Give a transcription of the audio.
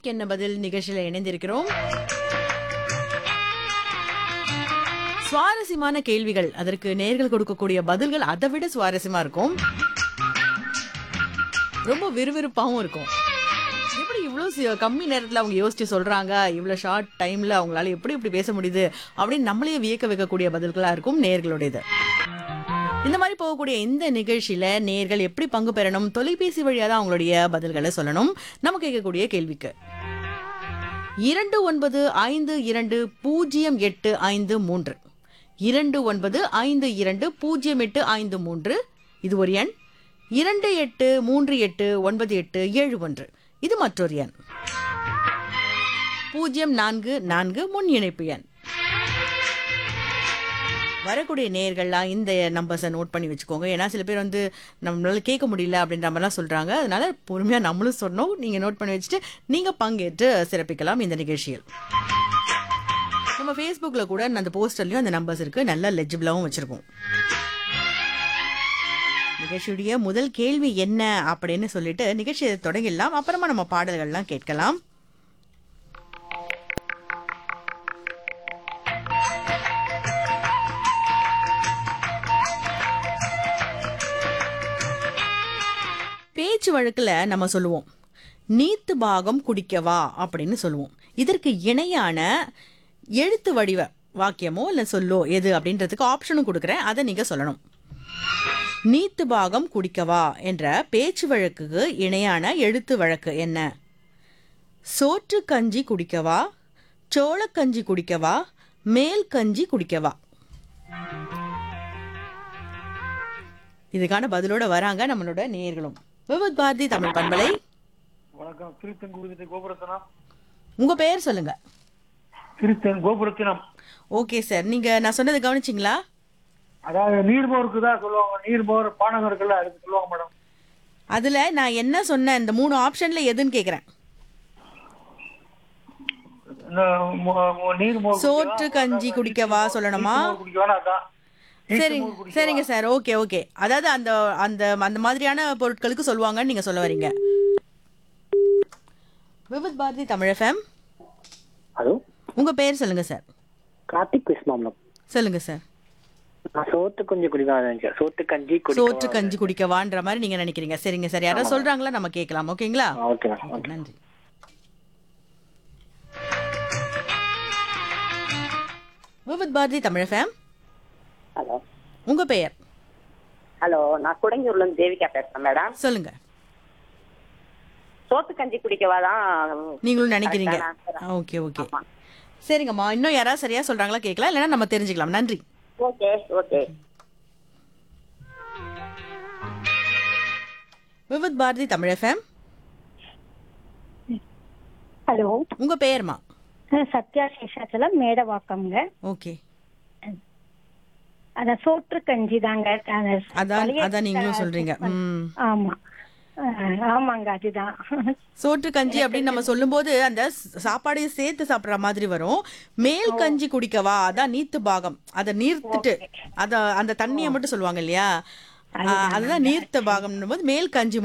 Topic என்ன பதில் நிகழ்ச்சியில இணைந்திருக்கிறோம் சுவாரஸ்யமான கேள்விகள் அதற்கு நேர்கள் கொடுக்கக்கூடிய பதில்கள் அதை விட சுவாரஸ்யமா இருக்கும் ரொம்ப விறுவிறுப்பாவும் இருக்கும் எப்படி இவ்வளோ சி- கம்மி நேரத்தில் அவங்க யோசிச்சு சொல்றாங்க இவ்வளோ ஷார்ட் டைம்ல அவங்களால எப்படி இப்படி பேச முடியுது அப்படின்னு நம்மளே வியக்க வைக்கக்கூடிய பதில்களா இருக்கும் நேர்களுடையது இந்த மாதிரி போகக்கூடிய இந்த நிகழ்ச்சியில நேர்கள் எப்படி பங்கு பெறணும் தொலைபேசி வழியா தான் அவங்களுடைய பதில்களை சொல்லணும் நம்ம கேட்கக்கூடிய கேள்விக்கு இரண்டு ஒன்பது ஐந்து இரண்டு பூஜ்ஜியம் எட்டு ஐந்து மூன்று இரண்டு ஒன்பது ஐந்து இரண்டு பூஜ்ஜியம் எட்டு ஐந்து மூன்று இது ஒரு எண் இரண்டு எட்டு மூன்று எட்டு ஒன்பது எட்டு ஏழு ஒன்று இது மற்றொரு எண் பூஜ்ஜியம் நான்கு நான்கு முன் இணைப்பு எண் வரக்கூடிய நேர்கள்லாம் இந்த நம்பர்ஸை நோட் பண்ணி வச்சுக்கோங்க ஏன்னா சில பேர் வந்து நம்மளால கேட்க முடியல அப்படின்ற மாதிரிலாம் சொல்றாங்க அதனால பொறுமையா நம்மளும் சொன்னோம் நீங்க நோட் பண்ணி வச்சுட்டு நீங்க பங்கேற்று சிறப்பிக்கலாம் இந்த நிகழ்ச்சியில் நம்ம ஃபேஸ்புக்ல கூட அந்த போஸ்டர்லயும் அந்த நம்பர்ஸ் இருக்கு நல்லா லெஜிபிளாவும் வச்சிருக்கோம் நிகழ்ச்சியுடைய முதல் கேள்வி என்ன அப்படின்னு சொல்லிட்டு நிகழ்ச்சியை தொடங்கிடலாம் அப்புறமா நம்ம பாடல்கள்லாம் கேட்கலாம் பேச்சு வழக்குல நம்ம சொல்லுவோம் நீத்து பாகம் குடிக்கவா அப்படின்னு சொல்லுவோம் இதற்கு இணையான எழுத்து வடிவ வாக்கியமோ இல்ல சொல்லோ எது அப்படின்றதுக்கு ஆப்ஷனும் கொடுக்குறேன் அதை நீங்க சொல்லணும் நீத்து பாகம் குடிக்கவா என்ற பேச்சு வழக்குக்கு இணையான எழுத்து வழக்கு என்ன சோற்று கஞ்சி குடிக்கவா சோளக்கஞ்சி குடிக்கவா மேல் கஞ்சி குடிக்கவா இதுக்கான பதிலோட வராங்க நம்மளோட நேயர்களும் விவத் பாரதி தமிழ் பண்பலை வணக்கம் திருத்தன் குருதிட்ட கோபுரத்தனம் உங்க பெயர் சொல்லுங்க திருத்தன் கோபுரத்தினம் ஓகே சார் நீங்க நான் சொன்னதை கவனிச்சிங்களா அதாவது நீர்மோருக்கு தான் சொல்லுவாங்க நீர்மோர் பானகம் இருக்குல்ல அதுக்கு சொல்லுவாங்க மேடம் அதுல நான் என்ன சொன்னேன் இந்த மூணு ஆப்ஷன்ல எதுன்னு கேக்குறேன் இந்த மு- மு- நீர்மோர் சோற்று கஞ்சி குடிக்கவா சொல்லணுமா நீர்மோர் குடிக்கவா அதான் சரிங்க சரிங்க சார் ஓகே ஓகே அதாவது அந்த அந்த அந்த மாதிரியான பொருட்களுக்கு சொல்லுவாங்கன்னு நீங்க சொல்ல வரீங்க விவித் பாரதி தமிழ் எஃப்எம் ஹலோ உங்க பெயர் சொல்லுங்க சார் கார்த்திக் விஸ்மாம்லம் சொல்லுங்க சார் நான் சோத்து கொஞ்சம் குடிக்கலாம் நினைச்சேன் சோத்து கஞ்சி குடி சோற்று கஞ்சி குடிக்கவான்ற மாதிரி நீங்க நினைக்கிறீங்க சரிங்க சார் யாராவது சொல்றாங்களா நம்ம கேட்கலாம் ஓகேங்களா ஓகே மேம் நன்றி விவித் பாரதி தமிழ் ஃபேம் ஹலோ உங்க பெயர் ஹலோ நான் குடங்கியூர்ல இருந்து தேவிகா பேசுறேன் மேடம் சொல்லுங்க சோத்து கஞ்சி குடிக்கவா தான் நீங்களும் நினைக்கிறீங்க Correct ஆன ஓகே ஓகே ஆமா. சரிங்கம்மா இன்னும் யாராவது சரியா சொல்றாங்களா கேட்கலாம் இல்லைன்னா நம்ம தெரிஞ்சுக்கலாம் நன்றி okay okay Vividh Bharati Tamil FM hello உங்க பெயர்மா அஹ் சத்யா சேஷாச்சலம் மேடவாக்கம்ங்க ஓகே அத சோற்று கஞ்சி தாங்க அந்த அதான் பழைய அதான் நீங்களும் சொல்றீங்க ம் ஆமா அஹ் ஆமாங்க அதுதான் சோற்று கஞ்சி அப்படின்னு நம்ம சொல்லும்போது அந்த ஸ்- சாப்பாடையும் சேர்த்து சாப்பிடுற மாதிரி வரும் மேல் கஞ்சி குடிக்கவா அதான் நீத்து பாகம் அதை நீர்த்துட்டு அத அந்த தண்ணியை மட்டும் சொல்லுவாங்க இல்லையா ஆ, அதுதான் நீர்த்த பாகம்னும் போது மேல் கஞ்சி